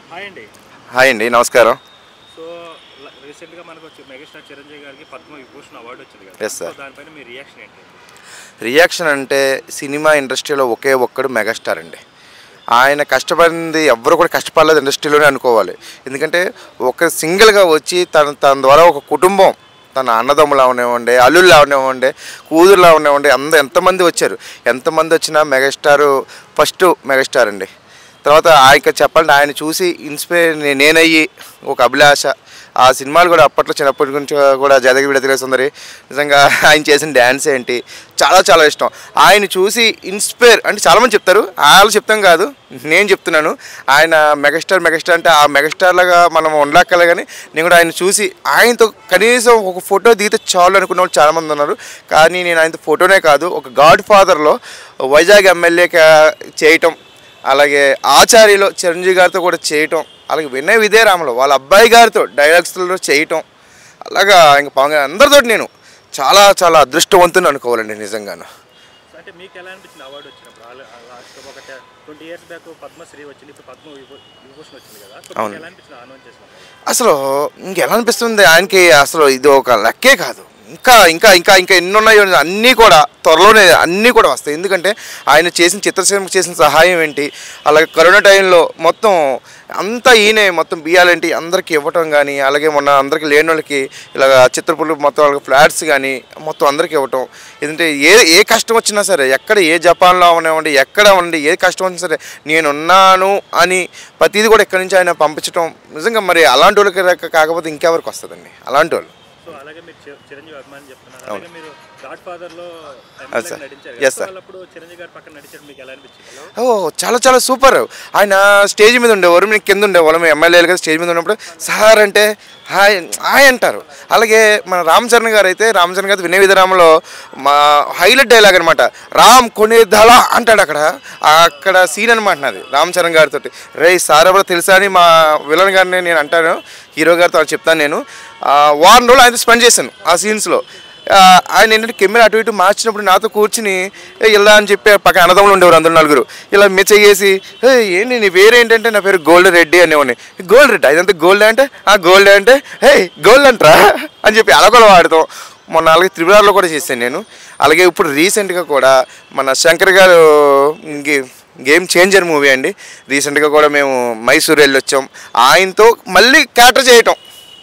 Hi అండి hi అండి నమస్కారం సో ల- రీసెంట్గా మనకు వచ్చి మెగాస్టార్ చిరంజీవి గారికి పద్మ విభూషణ్ అవార్డు వచ్చింది కదా Yes, sir. సో దానిపైన మీ రియాక్షన్ ఏంటి రియాక్షన్ అంటే సినిమా ఇండస్ట్రీలో ఒకే ఒక్కడు మెగాస్టార్ అండి ఆయన కష్టపడింది ఎవ్వరు కూడా కష్టపడలేదు ఇండస్ట్రీలోనే అనుకోవాలి ఎందుకంటే ఒక సింగిల్గా వచ్చి తన తన ద్వారా ఒక కుటుంబం తన అన్నదమ్ములు అవనివ్వండి అల్లుళ్ళు అవనివ్వండి కూతుర్లు అవనివ్వండి అంద ఎంతమంది వచ్చారు ఎంతమంది వచ్చినా మెగాస్టార్ ఫస్ట్ మెగాస్టార్ అండి తర్వాత ఆయన చెప్పాలంటే ఆయన చూసి ఇన్స్పైర్ నే- నేనయ్యి ఒక అభిలాష ఆ సినిమాలు కూడా అప్పట్లో చిన్నప్పటి నుంచి కూడా జదగి విడతలే సుందరి నిజంగా ఆయన చేసిన డ్యాన్స్ ఏంటి చాలా చాలా ఇష్టం ఆయన చూసి ఇన్స్పైర్ అంటే చాలామంది చెప్తారు వాళ్ళు చెప్తాం కాదు నేను చెప్తున్నాను ఆయన మెగాస్టార్ మెగాస్టార్ అంటే ఆ మెగాస్టార్ లాగా మనం ఉండలేకలే కానీ నేను కూడా ఆయన చూసి ఆయనతో కనీసం ఒక ఫోటో దిగితే చాలు అనుకున్న వాళ్ళు చాలామంది ఉన్నారు కానీ నేను ఆయనతో ఫోటోనే కాదు ఒక గాడ్ ఫాదర్లో వైజాగ్ ఎమ్మెల్యేగా చేయటం అలాగే ఆచార్యలో చిరంజీవి గారితో కూడా చేయటం అలాగే వినయ్ విజయరామలో వాళ్ళ అబ్బాయి గారితో డైలాగ్స్లో చేయటం అలాగా ఇంకా పవన్ కళ్యాణ్ అందరితో నేను చాలా చాలా అదృష్టవంతుని అనుకోవాలండి నిజంగాను సో అంటే మీకు ఎలా అనిపించింది అవార్డు వచ్చినప్పుడు లాస్ట్ ఒక ట్వంటీ ఇయర్స్ బ్యాక్ పద్మశ్రీ వచ్చింది ఇప్పుడు పద్మ విభూ- విభూషణ్ వచ్చింది కదా సో మీకు ఎలా అనిపించింది అనౌన్స్ చేసినప్పుడు అసలు ఇంకెలా అనిపిస్తుంది ఆయనకి అసలు ఇది ఒక లెక్కే కాదు ఇంకా ఇంకా ఇంకా ఇంకా ఎన్ని ఉన్నాయో అన్నీ కూడా త్వరలోనే అన్నీ కూడా వస్తాయి ఎందుకంటే ఆయన చేసిన చిత్రసీమకు చేసిన సహాయం ఏంటి అలాగే కరోనా టైంలో మొత్తం అంతా ఈయనే మొత్తం బియ్యాలేంటి అందరికీ ఇవ్వటం కానీ అలాగే మొన్న అందరికీ లేని వాళ్ళకి ఇలాగ చిత్రపులు మొత్తం వాళ్ళకి ఫ్లాట్స్ కానీ మొత్తం అందరికీ ఇవ్వటం ఎందుకంటే ఏ ఏ కష్టం వచ్చినా సరే ఎక్కడ ఏ జపాన్లో అవనివ్వండి ఎక్కడ ఉండి ఏ కష్టం వచ్చినా సరే నేనున్నాను అని ప్రతిదీ కూడా ఇక్కడి నుంచి ఆయన పంపించడం నిజంగా మరి అలాంటి వాళ్ళకి రా- కాకపోతే ఇంకెవరికి వస్తుందండి అలాంటి వాళ్ళు సో అలాగే మీరు చి- చిరంజీవి అభిమాని చెప్తున్నారు అలాగే మీరు గాడ్ ఫాదర్ లో అవును సార్. నటించారు Yes, కదా. sir. సో వాళ్ళప్పుడు చిరంజీవి గారి పక్కన నడిచారు మీకు ఎలా అనిపించింది ఓ చాలా చాలా సూపర్ ఆయన స్టేజ్ మీద ఉండేవారు మేము కింద ఉండేవాళ్ళం మేము ఎమ్మెల్యేలు కదా స్టేజ్ మీద ఉన్నప్పుడు సార్ అంటే హాయ్ హాయ్ అంటారు అలాగే మన రామ్ చరణ్ గారు అయితే రామ్ చరణ్ గారు వినయ విధరామలో మా హైలైట్ డైలాగ్ అనమాట రామ్ కొనేదల అంటాడు అక్కడ అక్కడ సీన్ అనమాట నాది రామ్ చరణ్ గారితో రే సార్ ఎవరో తెలుసా అని మా విలన్ గారిని నేను అంటాను హీరో గారితో అది చెప్తాను నేను ఆ, వారం రోజులు ఆయన స్పెండ్ చేశాను ఆ సీన్స్లో ఆ, ఆయన ఏంటంటే కెమెరా అటు ఇటు మార్చినప్పుడు నాతో కూర్చుని "ఏ, ఇలా అని చెప్పి పక్కన అన్నదమ్ములు ఉండేవారు అందరు నలుగురు ఇలా మెచ్చేసి ఏ ఏంటి నీ పేరు ఏంటంటే నా పేరు గోల్డ్ రెడ్డి అనేవాడిని గోల్డ్ రెడ్డి ఇదంతా గోల్డ్ అంటే ఆ గోల్డ్ అంటే హే గోల్డ్ అంటారా అని చెప్పి అలా కూడా వాడతాం మొన్న అలాగే త్రిపురాలో కూడా చేశాను నేను అలాగే ఇప్పుడు రీసెంట్గా కూడా మన శంకర్ గారు గే- గేమ్ చేంజర్ మూవీ అండి రీసెంట్గా కూడా మేము మైసూర్ వెళ్ళి వచ్చాం ఆయనతో మళ్ళీ క్యాటర్ చేయటం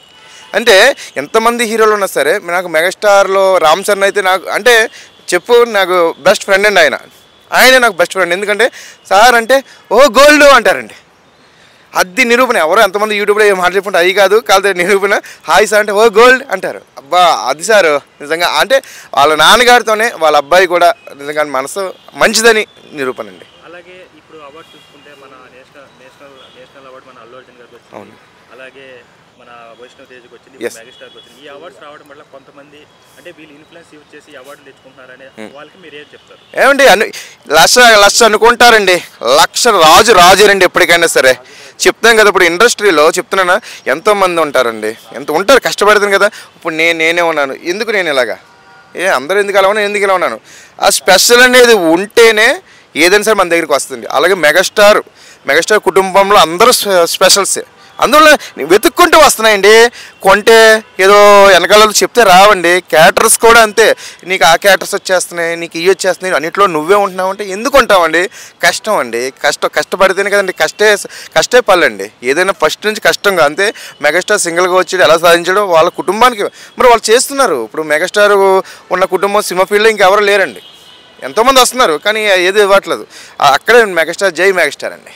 అంటే ఎంతమంది హీరోలు ఉన్నా సరే నాకు మెగాస్టార్లో రామ్ చరణ్ అయితే నాకు అంటే చెప్పు నాకు బెస్ట్ ఫ్రెండ్ అండి ఆయన ఆయనే నాకు బెస్ట్ ఫ్రెండ్ ఎందుకంటే సార్ అంటే ఓ గోల్డ్ అంటారండి అది నిరూపణ ఎవరు ఎంతమంది యూట్యూబ్లో ఏం మాట్లాడుకుంటే అవి కాదు కాదు నిరూపణ హాయ్ సార్ అంటే ఓ గోల్డ్ అంటారు అబ్బా అది సార్ నిజంగా అంటే వాళ్ళ నాన్నగారితోనే వాళ్ళ అబ్బాయి కూడా నిజంగా మనసు మంచిదని నిరూపణ అండి అలాగే ఇప్పుడు అవార్డు చూసుకుంటే మన నేషనల్ నేషనల్ నేషనల్ అవార్డు మన అల్లు అర్జున్ గారికి వచ్చింది అలాగే మన వైష్ణవ్ తేజ్కి వచ్చింది Yes. మెగాస్టార్కి వచ్చింది ఈ అవార్డ్స్ రావడం వల్ల కొంతమంది అంటే వీళ్ళు ఇన్ఫ్లుయెన్స్ యూజ్ చేసి ఈ అవార్డులు తెచ్చుకుంటున్నారనే వాళ్ళకి మీరు ఏం చెప్తారు ఏమండి అను లక్ష లక్ష అనుకుంటారండి లక్ష రాజు రాజురండి ఎప్పటికైనా సరే చెప్తాం కదా ఇప్పుడు ఇండస్ట్రీలో చెప్తున్నానా ఎంతో మంది ఉంటారండి ఎంత ఉంటారు కష్టపడుతుంది కదా ఇప్పుడు నేను నేనే ఉన్నాను ఎందుకు నేను ఇలాగా ఏ అందరూ ఎందుకు అలా ఉన్నాను ఎందుకు ఇలా ఉన్నాను ఆ స్పెషల్ అనేది ఉంటేనే ఏదైనా సరే మన దగ్గరికి వస్తుంది అలాగే మెగాస్టార్ మెగాస్టార్ కుటుంబంలో అందరూ స్పె- స్పెషల్సే అందువల్ల వెతుక్కుంటూ వస్తున్నాయండి కొంటే ఏదో వెనకాల చెప్తే రావండి క్యాటర్స్ కూడా అంతే నీకు ఆ క్యాటర్స్ వచ్చేస్తున్నాయి నీకు ఇవి వచ్చేస్తున్నాయి అన్నింటిలో నువ్వే ఉంటున్నావు అంటే ఎందుకు ఉంటావండి కష్టం అండి కష్టం కష్టపడితేనే కదండి కష్టే కష్టే పల్లండి ఏదైనా ఫస్ట్ నుంచి కష్టంగా అంతే మెగాస్టార్ సింగిల్గా వచ్చి ఎలా సాధించడం వాళ్ళ కుటుంబానికి మరి వాళ్ళు చేస్తున్నారు ఇప్పుడు మెగాస్టార్ ఉన్న కుటుంబం సినిమా ఫీల్డ్లో ఇంకెవరు లేరండి ఎంతోమంది వస్తున్నారు కానీ ఏది ఇవ్వట్లేదు అక్కడే మెగాస్టార్ జై మెగాస్టార్ అండి